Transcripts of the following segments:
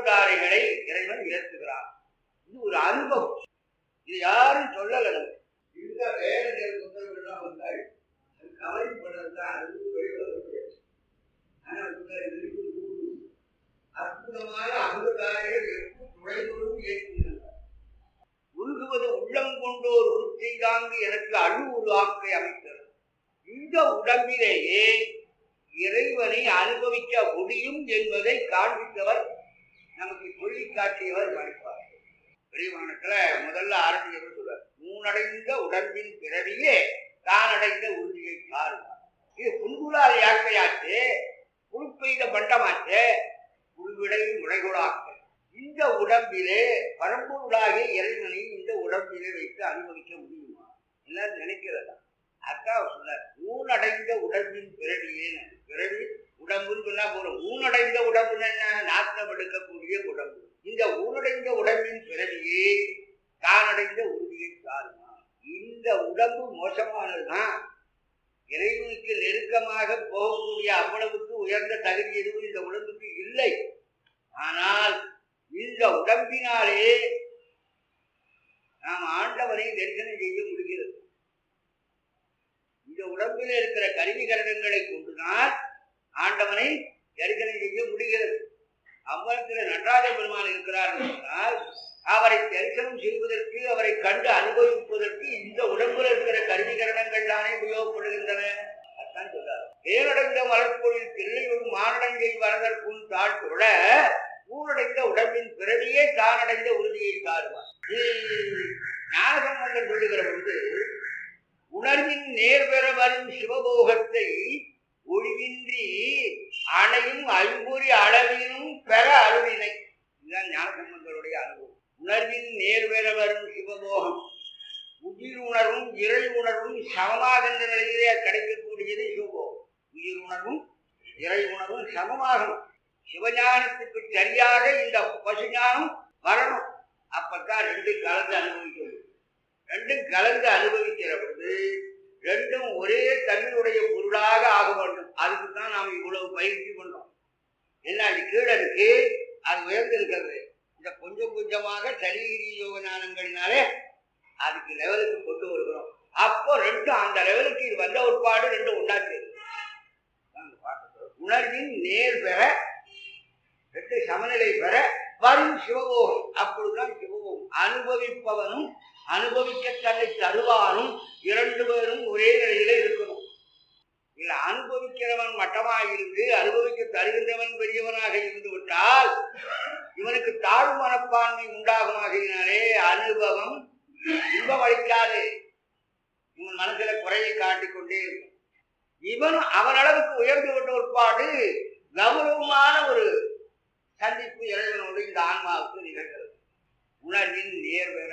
பரம்பொருளாரைகளை இறைவன் ஏற்றுகிறான் இது ஒரு அனுபவம் இது யாரும் சொல்லல நமக்கு இந்த வேற சில புத்தகங்கள்லாம் வந்தால் அது கவலைப்படுறது அது வெளிவரது ஆனா புத்தகம் இருக்கு, நூறு. அற்புதமான அமுதாரிகள் எப்போ துணைகளும் ஏற்றுகிறார் உருகுவது உள்ளம் கொண்டோர் உருச்செய்தாங்கு எனக்கு அழு ஒரு ஆக்கை அமைத்தது இந்த உடம்பிலேயே இறைவனை அனுபவிக்க முடியும் என்பதை காண்பித்தவர் நமக்கு சொல்லி காட்டியவர் மணிப்பார் பெரியவானத்துல முதல்ல ஆரம்பிக்கிறவர் சொல்றார் மூனடைந்த உடம்பின் பிறவியே தானடைந்த உறுதியை சாருவார் இது புல்குலால் யாக்கையாச்சு புல் பெய்த பண்டமாச்சு புல்விடை முளைகுடாக்க இந்த உடம்பிலே பரம்பொருளாகிய இறைவனை இந்த உடம்பிலே வைத்து அனுபவிக்க முடியுமா எல்லாரும் நினைக்கிறதா அதான் சொன்னார் ஊனடைந்த உடம்பின் பிறவியே பிறவி உடம்புன்னு சொன்னா போறோம் ஊனடைந்த உடம்புன்னு என்ன நாட்டம் எடுக்கக்கூடிய உடம்பு இந்த ஊனடைந்த உடம்பின் பிறவியே தானடைந்த உறுதியை சாருமா இந்த உடம்பு மோசமானதுதான் இறைவனுக்கு நெருக்கமாக போகக்கூடிய அவ்வளவுக்கு உயர்ந்த தகுதி எதுவும் இந்த உடம்புக்கு இல்லை ஆனால் இந்த உடம்பினாலே நாம் ஆண்டவனை தரிசனம் செய்ய முடிகிறது இந்த உடம்பில் இருக்கிற கருவிகரணங்களை கொண்டுதான் ஆண்டவனை தரிசனம் செய்ய முடிகிறது அவ்வளத்தில் நடராஜ பெருமான் இருக்கிறார் என்றால் அவரை தரிசனம் செய்வதற்கு அவரை கண்டு அனுபவிப்பதற்கு இந்த உடம்பில் இருக்கிற கருவிகரணங்கள் தானே உபயோகப்படுகின்றன அதான் சொல்றார் பேரடைந்த மலர்பொழில் தில்லையும் மானடங்கை வரதற்கும் தாழ்த்துட ஊரடைந்த உடம்பின் பிறவியே தானடைந்த உறுதியை சாருவார் ஞானசம்பந்தர் சொல்லுகிற பொழுது உணர்வின் நேர்பெற வரும் சிவபோகத்தை ஒழிவின்றி அணையும் ஐம்பொறி அளவினும் பெற அருவினை இதுதான் ஞானசம்பந்தருடைய அனுபவம் உணர்வின் நேர்பெற வரும் சிவபோகம் உயிர் உணர்வும் இறை உணர்வும் சமமாகின்ற நிலையிலே கிடைக்கக்கூடியது சிவபோகம் உயிர் உணர்வும் இறை உணர்வும் சமமாகணும் சிவஞானத்துக்கு சரியாக இந்த பசுஞானம் வரணும் அப்பதான் ரெண்டு கலந்து அனுபவிக்கணும் ரெண்டும் கலந்து அனுபவிக்கிற பொழுது ரெண்டும் ஒரே தன்மையுடைய பொருளாக ஆக வேண்டும் அதுக்கு தான் நாம் இவ்வளவு பயிற்சி பண்றோம் என்ன அது கீழே இருக்கு அது உயர்ந்து இருக்கிறது இந்த கொஞ்சம் கொஞ்சமாக சரீரி யோக ஞானங்களினாலே அதுக்கு லெவலுக்கு கொண்டு வருகிறோம் அப்போ ரெண்டும் அந்த லெவலுக்கு இது வந்த ஒரு பாடு ரெண்டும் உண்டாச்சு உணர்வின் நேர் பெற ரெண்டு சமநிலை பெற வரும் சிவபோகம் அப்பொழுதுதான் சிவபோகம் அனுபவிப்பவனும் அனுபவிக்க தன்னை தருவானும் இரண்டு பேரும் ஒரே நிலையில இருக்கணும் இல்ல அனுபவிக்கிறவன் மட்டமாக இருந்து அனுபவிக்க தருகின்றவன் பெரியவனாக இருந்து விட்டால் இவனுக்கு தாழ்வு மனப்பான்மை உண்டாகுமாகினாலே அனுபவம் இன்பம் அளிக்காது இவன் மனசுல குறையை காட்டிக் கொண்டே இருக்கும் இவன் அவன் அளவுக்கு உயர்ந்து விட்ட ஒருபாடு கௌரவமான ஒரு சந்திப்பு இறைவனோடு இந்த ஆன்மாவுக்கு நிகழ்கிறது உணர்வின் நேர் பெற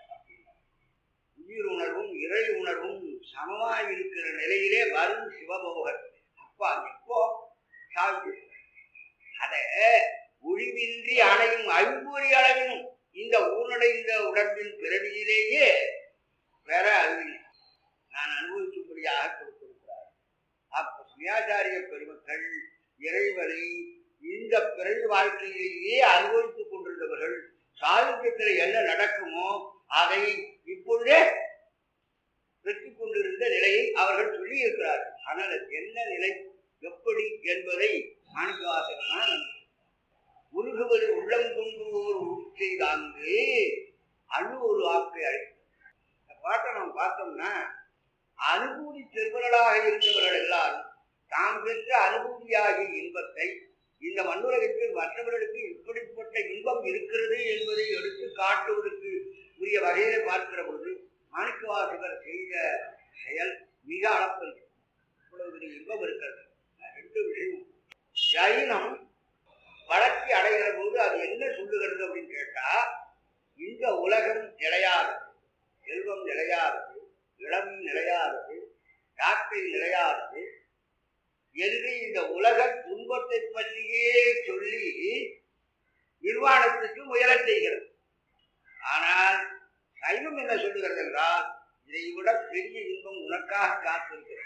உயிர் உணர்வும் இறை உணர்வும் சமமாய் இருக்கிற நிலையிலே வரும் சிவபோகர் அப்பா எப்போ சாவி அத ஒழிவின்றி அணையும் ஐம்பொறி அளவினும் இந்த ஊனடைந்த உடம்பின் பிறவியிலேயே பெற அறிவினை நான் அனுபவிக்கும்படியாக கொடுத்திருக்கிறார் அப்ப சுயாச்சாரிய பெருமக்கள் இறைவனை இந்த பிறவி வாழ்க்கையிலேயே அனுபவித்துக் கொண்டிருந்தவர்கள் சாகித்யத்தில் என்ன நடக்குமோ அதை இப்பொழுதே பெற்றுக் கொண்டிருந்த நிலையை அவர்கள் சொல்லி இருக்கிறார்கள் ஆனால் அது என்ன நிலை எப்படி என்பதை மாணிக்கவாசகர் உருகுவது உள்ளம் கொண்டு ஒரு உச்செய்தாங்கு அணு ஒரு ஆக்கை அழைத்து இந்த பாட்டை நம்ம பார்த்தோம்னா அனுபூதி செல்வர்களாக இருந்தவர்கள் எல்லாரும் தாம் பெற்ற அனுபூதியாகிய இன்பத்தை இந்த மண்ணுலகத்தில் மற்றவர்களுக்கு இப்படிப்பட்ட இன்பம் இருக்கிறது என்பதை எடுத்து காட்டுவதற்கு உரிய வகையில பார்க்கிற பொழுது மாணிக்கவாசகர் செய்த செயல் மிக அளப்பது இவ்வளவு பெரிய இன்பம் இருக்கிறது ரெண்டு விஷயம் ஜைனம் வளர்ச்சி அடைகிற போது அது என்ன சொல்லுகிறது அப்படின்னு கேட்டா இந்த உலகம் நிலையாதது செல்வம் நிலையாதது இளம் நிலையாதது யாக்கை நிலையாதது என்று இந்த உலக துன்பத்தை பற்றியே சொல்லி நிர்வாணத்துக்கு முயலச் செய்கிறது ஆனால் சைவம் என்ன சொல்லுகிறது என்றால் இதை விட பெரிய இன்பம் உனக்காக காத்திருக்கிறது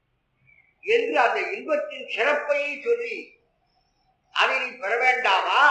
என்று அந்த இன்பத்தின் சிறப்பையை சொல்லி அதை நீ பெற வேண்டாமா